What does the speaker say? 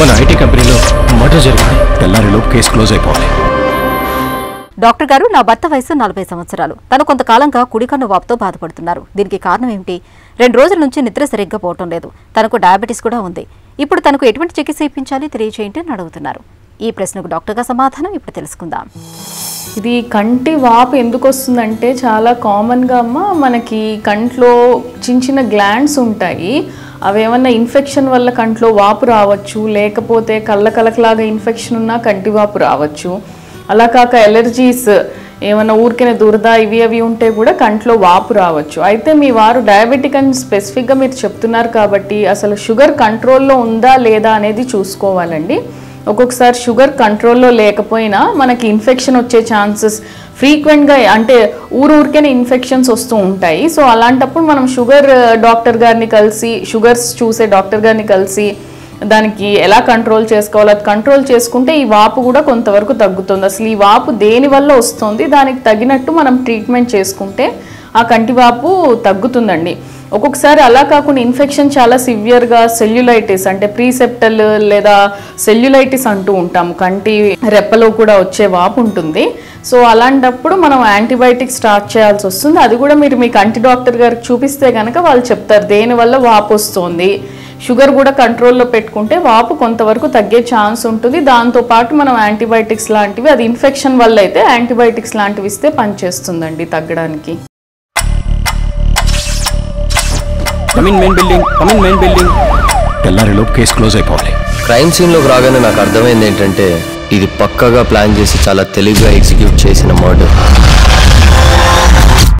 మన ఐటీ కంపెనీలో మర్డర్ జరిగింది తెల్లారిలోపు కేసు క్లోజ్ అయిపోవాలి డాక్టర్ గారు నా భర్త వయసు నలభై సంవత్సరాలు తను కొంతకాలంగా కుడికన్ను వాపుతో బాధపడుతున్నారు దీనికి కారణం ఏమిటి రెండు రోజుల నుంచి నిద్ర సరిగ్గా పోవటం లేదు తనకు డయాబెటీస్ కూడా ఉంది ఇప్పుడు తనకు ఎటువంటి చికిత్స ఇప్పించాలి తెలియచేయండి అని అడుగుతున్నారు ఈ ప్రశ్నకు డాక్టర్గా సమాధానం ఇప్పుడు తెలుసుకుందాం ఇది కంటి వాపు ఎందుకు వస్తుందంటే చాలా కామన్గా అమ్మ మనకి కంట్లో చిన్న చిన్న గ్లాండ్స్ ఉంటాయి అవి ఏమన్నా ఇన్ఫెక్షన్ వల్ల కంట్లో వాపు రావచ్చు లేకపోతే కళ్ళ కలకలాగా ఇన్ఫెక్షన్ ఉన్నా కంటి వాపు రావచ్చు అలా కాక ఎలర్జీస్ ఏమైనా ఊరికిన దురద ఇవి అవి ఉంటే కూడా కంట్లో వాపు రావచ్చు అయితే మీ వారు డయాబెటిక్ అని స్పెసిఫిక్గా మీరు చెప్తున్నారు కాబట్టి అసలు షుగర్ కంట్రోల్లో ఉందా లేదా అనేది చూసుకోవాలండి ఒక్కొక్కసారి షుగర్ కంట్రోల్లో లేకపోయినా మనకి ఇన్ఫెక్షన్ వచ్చే ఛాన్సెస్ ఫ్రీక్వెంట్గా అంటే ఊరూరికేనే ఇన్ఫెక్షన్స్ వస్తూ ఉంటాయి సో అలాంటప్పుడు మనం షుగర్ డాక్టర్ గారిని కలిసి షుగర్స్ చూసే డాక్టర్ గారిని కలిసి దానికి ఎలా కంట్రోల్ చేసుకోవాలో అది కంట్రోల్ చేసుకుంటే ఈ వాపు కూడా కొంతవరకు తగ్గుతుంది అసలు ఈ వాపు దేని వల్ల వస్తుంది దానికి తగినట్టు మనం ట్రీట్మెంట్ చేసుకుంటే ఆ కంటి వాపు తగ్గుతుందండి ఒక్కొక్కసారి అలా కాకుండా ఇన్ఫెక్షన్ చాలా సివియర్గా సెల్యులైటిస్ అంటే ప్రీసెప్టల్ లేదా సెల్యులైటిస్ అంటూ ఉంటాం కంటి రెప్పలో కూడా వచ్చే వాపు ఉంటుంది సో అలాంటప్పుడు మనం యాంటీబయాటిక్ స్టార్ట్ చేయాల్సి వస్తుంది అది కూడా మీరు మీ కంటి డాక్టర్ గారికి చూపిస్తే కనుక వాళ్ళు చెప్తారు దేనివల్ల వాపు వస్తుంది షుగర్ కూడా కంట్రోల్లో పెట్టుకుంటే వాపు కొంతవరకు తగ్గే ఛాన్స్ ఉంటుంది దాంతోపాటు మనం యాంటీబయాటిక్స్ లాంటివి అది ఇన్ఫెక్షన్ వల్ల అయితే యాంటీబయాటిక్స్ లాంటివి ఇస్తే పనిచేస్తుందండి తగ్గడానికి come in main building come in main building తెల్లారిలోపు కేసు క్లోజ్ అయిపోవాలి క్రైమ్ సీన్లోకి రాగానే నాకు అర్థమైంది ఏంటంటే ఇది పక్కగా ప్లాన్ చేసి చాలా తెలివిగా ఎగ్జిక్యూట్ చేసిన మర్డర్